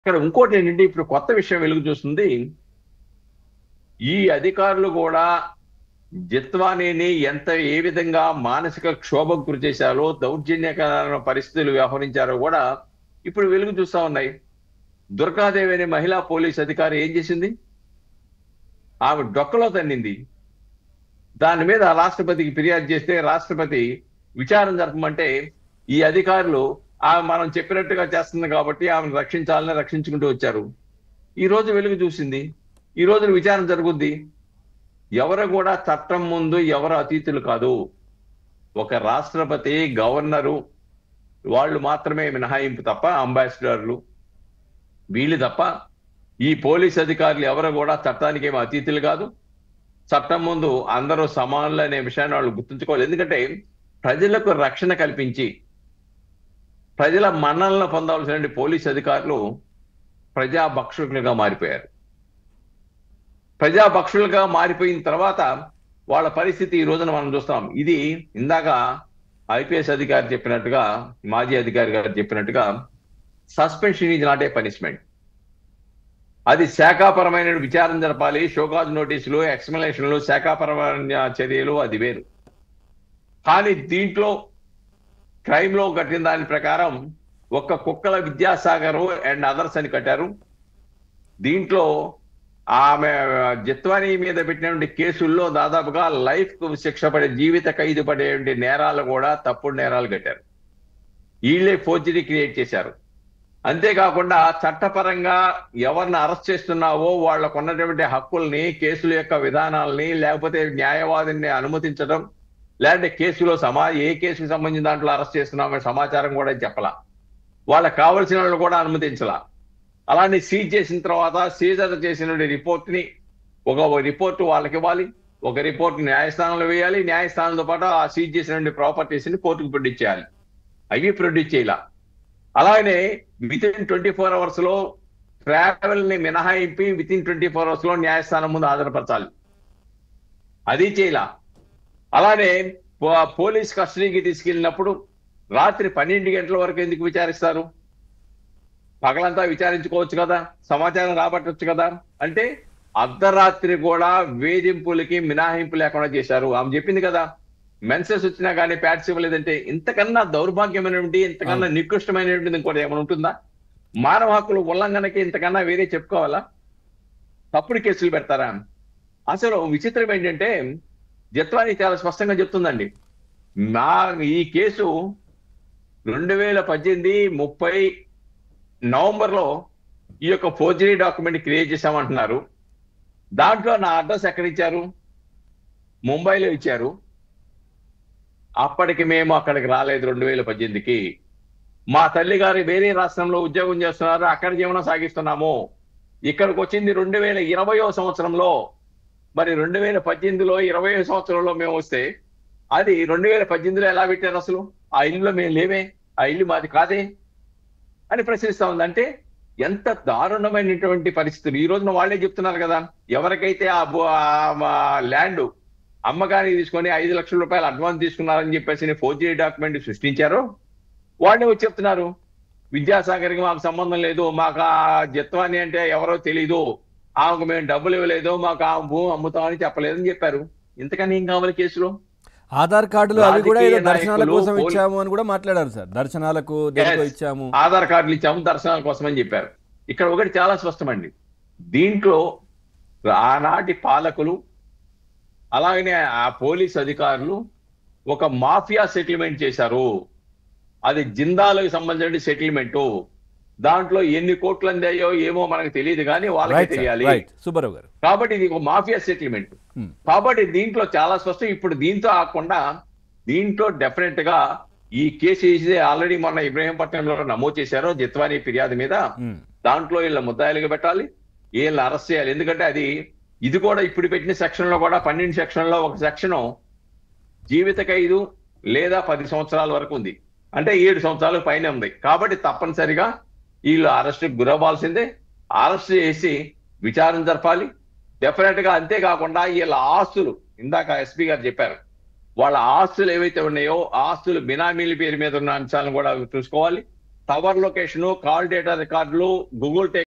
ఇక్కడ ఇంకోటి ఏంటంటే ఇప్పుడు కొత్త విషయం వెలుగు చూస్తుంది ఈ అధికారులు కూడా జిత్వానీని ఎంత ఏ విధంగా మానసిక క్షోభకు గురి చేశారో దౌర్జన్యకరమైన పరిస్థితులు వ్యవహరించారో కూడా ఇప్పుడు వెలుగు చూస్తా ఉన్నాయి దుర్గాదేవి అనే మహిళా పోలీస్ అధికారి ఏం చేసింది ఆమె డొక్కలో తన్నింది దాని మీద రాష్ట్రపతికి ఫిర్యాదు చేస్తే రాష్ట్రపతి విచారణ జరపమంటే ఈ అధికారులు ఆమె మనం చెప్పినట్టుగా చేస్తుంది కాబట్టి ఆమెను రక్షించాలని రక్షించుకుంటూ వచ్చారు ఈ రోజు వెలుగు చూసింది ఈ రోజు విచారణ జరుగుద్ది ఎవరు కూడా చట్టం ముందు ఎవరు అతీతులు కాదు ఒక రాష్ట్రపతి గవర్నరు వాళ్ళు మాత్రమే మినహాయింపు తప్ప అంబాసిడర్లు వీళ్ళు తప్ప ఈ పోలీస్ అధికారులు ఎవరు కూడా చట్టానికి ఏమి అతీతులు కాదు చట్టం ముందు అందరూ సమానులు అనే విషయాన్ని వాళ్ళు గుర్తుంచుకోవాలి ఎందుకంటే ప్రజలకు రక్షణ కల్పించి ప్రజల మన్నలను పొందవలసిన పోలీస్ అధికారులు ప్రజా భక్షకులుగా మారిపోయారు ప్రజా భక్షులుగా మారిపోయిన తర్వాత వాళ్ళ పరిస్థితి ఈ రోజున మనం చూస్తాం ఇది ఇందాక ఐపీఎస్ అధికారి చెప్పినట్టుగా మాజీ అధికారి గారు చెప్పినట్టుగా suspension is not a punishment అది శాఖాపరమైన విచారణ జరపాలి షోకాజ్ నోటీసులు ఎక్స్ప్లెనేషన్లు శాఖాపరమైన చర్యలు అది వేరు కానీ దీంట్లో క్రైమ్ లో కట్టిన దాని ప్రకారం ఒక్క కుక్కల విద్యాసాగర్ అండ్ అదర్స్ అని కట్టారు దీంట్లో ఆమె జిత్వానీ మీద పెట్టినటువంటి కేసుల్లో దాదాపుగా లైఫ్ కు శిక్ష పడే జీవిత ఖైదు పడేటువంటి నేరాలు కూడా తప్పుడు నేరాలు కట్టారు వీళ్ళే ఫోర్జరీ క్రియేట్ చేశారు అంతేకాకుండా చట్టపరంగా ఎవరిని అరెస్ట్ చేస్తున్నావో వాళ్ళకు ఉన్నటువంటి హక్కుల్ని కేసుల యొక్క విధానాలని లేకపోతే న్యాయవాదిని అనుమతించడం లేదంటే కేసులో సమా ఏ కేసుకు సంబంధించిన దాంట్లో అరెస్ట్ చేస్తున్నామో సమాచారం కూడా చెప్పలా వాళ్ళకి కావలసిన వాళ్ళు కూడా అనుమతించలా అలానే సీజ్ చేసిన తర్వాత సీజర్ చేసిన రిపోర్ట్ ని ఒక రిపోర్ట్ వాళ్ళకి ఇవ్వాలి ఒక రిపోర్ట్ న్యాయస్థానంలో వేయాలి న్యాయస్థానంతో పాటు ఆ సీజ్ చేసిన ప్రాపర్టీస్ ని కోర్టుకు ప్రొడ్యూస్ చేయాలి అవి ప్రొడ్యూస్ చేయాల అలాగనే within twenty four hours లో ట్రావెల్ ని మినహాయింపి within twenty four hours లో న్యాయస్థానం ముందు హాజరుపరచాలి అది చేయాల అలానే పో- పోలీస్ కస్టడీకి తీసుకెళ్ళినప్పుడు రాత్రి పన్నెండు గంటల వరకు ఎందుకు విచారిస్తారు పగలంతా విచారించుకోవచ్చు కదా సమాచారం రాబట్టవచ్చు కదా అంటే అర్ధరాత్రి కూడా వేధింపులకి మినహాయింపు లేకుండా చేశారు ఆమె చెప్పింది కదా మెన్సెస్ వచ్చినా కానీ ప్యాట్స్ ఇవ్వలేదంటే ఇంతకన్నా దౌర్భాగ్యమైనటువంటి ఇంతకన్నా నికృష్టమైనటువంటి ఇంకోటి ఏమైనా ఉంటుందా మానవ హక్కుల ఉల్లంఘనకి ఇంతకన్నా వేరే చెప్పుకోవాలా తప్పుడు కేసులు పెడతారా అసలు విచిత్రం ఏంటంటే జత్వాని చాలా స్పష్టంగా చెప్తుందండి నా ఈ కేసు రెండు వేల పద్దెనిమిది ముప్పై నవంబర్ లో ఈ యొక్క ఫోర్జరీ డాక్యుమెంట్ క్రియేట్ చేశామంటున్నారు దాంట్లో నా అడ్రస్ ఎక్కడ ఇచ్చారు ముంబైలో ఇచ్చారు అప్పటికి మేము అక్కడికి రాలేదు రెండు వేల పద్దెనిమిదికి మా తల్లి గారు వేరే రాష్ట్రంలో ఉద్యోగం చేస్తున్నారు అక్కడ జీవనం సాగిస్తున్నాము ఇక్కడికి వచ్చింది రెండు వేల ఇరవయో సంవత్సరంలో మరి రెండు వేల పద్దెనిమిదిలో ఇరవై సంవత్సరంలో మేము వస్తే అది రెండు వేల పద్దెనిమిదిలో ఎలా పెట్టారు అసలు ఆ ఇల్లులో మేము లేవే ఆ ఇల్లు మాది కాదే అని ప్రశ్నిస్తా ఉంది అంటే ఎంత దారుణమైనటువంటి పరిస్థితులు ఈ రోజున వాళ్ళే చెప్తున్నారు కదా ఎవరికైతే ఆ ల్యాండ్ అమ్మకానికి తీసుకొని ఐదు లక్షల రూపాయలు అడ్వాన్స్ తీసుకున్నారని చెప్పేసి ఫోర్జరీ డాక్యుమెంట్ సృష్టించారు వాళ్ళే వచ్చి చెప్తున్నారు విద్యాసాగర్కి మాకు సంబంధం లేదు మాకు ఆ జత్వాని అంటే ఎవరో తెలీదు ఆమెకు మేము డబ్బులు ఇవ్వలేదు మాకు ఆ భూమి అమ్ముతామని చెప్పలేదని చెప్పారు ఇంతకని ఏం కావాలి కేసులో ఆధార్ కార్డులు అవి కూడా ఏదో రాజకీయ దర్శనాల నాయకులు, కోసం పోలీ- ఇచ్చాము అని కూడా మాట్లాడారు సార్ దర్శనాలకు దేనికో Yes. ఇచ్చాము ఆధార్ కార్డులు ఇచ్చాము దర్శనాల కోసం అని చెప్పారు ఇక్కడ ఒకటి చాలా స్పష్టమండి దీంట్లో ఆనాటి పాలకులు అలాగనే ఆ పోలీస్ అధికారులు ఒక మాఫియా సెటిల్మెంట్ చేశారు అది జిందాలకు సంబంధించిన సెటిల్మెంట్ దాంట్లో ఎన్ని కోట్లు అందాయో ఏమో మనకు తెలియదు కానీ వాళ్ళకే రైట్ సార్, తెలియాలి రైట్ సుబ్బారావు గారు కాబట్టి ఇది ఒక మాఫియా సెటిల్మెంట్ Hmm. కాబట్టి దీంట్లో చాలా స్పష్టం ఇప్పుడు దీంతో కాకుండా దీంట్లో డెఫినెట్ గా ఈ కేసు ఏదైతే ఆల్రెడీ మొన్న ఇబ్రహీంపట్నంలో నమోదు చేశారో జిత్వానీ ఫిర్యాదు మీద ఉమ్, దాంట్లో వీళ్ళ ముద్దాయిలుగా పెట్టాలి వీళ్ళని అరెస్ట్ చేయాలి ఎందుకంటే అది ఇది కూడా ఇప్పుడు పెట్టిన సెక్షన్ లో కూడా పన్నెండు సెక్షన్ లో ఒక సెక్షన్ జీవిత ఖైదు లేదా పది సంవత్సరాల వరకు ఉంది అంటే ఏడు సంవత్సరాల పైన ఉంది కాబట్టి తప్పనిసరిగా వీళ్ళు అరెస్ట్ గురవ్వాల్సిందే అరెస్ట్ చేసి విచారణ జరపాలి డెఫినెట్ గా అంతేకాకుండా వీళ్ళ ఆస్తులు ఇందాక ఎస్పీ గారు చెప్పారు వాళ్ళ ఆస్తులు ఏవైతే ఉన్నాయో ఆస్తులు బినామీల పేరు మీద ఉన్న అంశాలను కూడా చూసుకోవాలి టవర్ లొకేషన్ కాల్ డేటా రికార్డులు గూగుల్